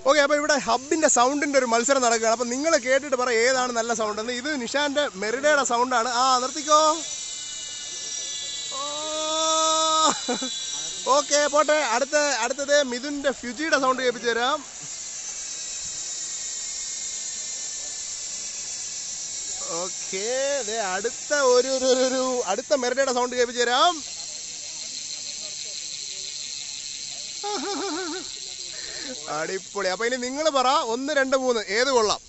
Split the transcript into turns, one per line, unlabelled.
okay അപ്പോൾ ഇവിടെ ഹബിന്റെ സൗണ്ടിന്റെ ഒരു മത്സരം നടക്കുകയാണ് അപ്പോൾ നിങ്ങൾ കേട്ടിട്ട് പറ ഏതാണ് നല്ല സൗണ്ട് എന്ന് ഇത് നിഷാന്റെ മെറിഡയുടെ സൗണ്ടാണ് ആ നിർത്തിക്കോ ഓക്കെ പോട്ടെ അടുത്ത അടുത്തത് മിഥുന്റെ ഫ്യുജിയുടെ സൗണ്ട് കേൾപ്പിച്ചു തരാം ഓക്കെ അടുത്ത ഒരു ഒരു ഒരു- ഒരു അടുത്ത മെറിഡയുടെ സൗണ്ട് കേൾപ്പിച്ചു തരാം അടിപൊളി അപ്പൊ ഇനി നിങ്ങൾ പറ ഒന്ന് രണ്ട് മൂന്ന് ഏത് കൊള്ളാം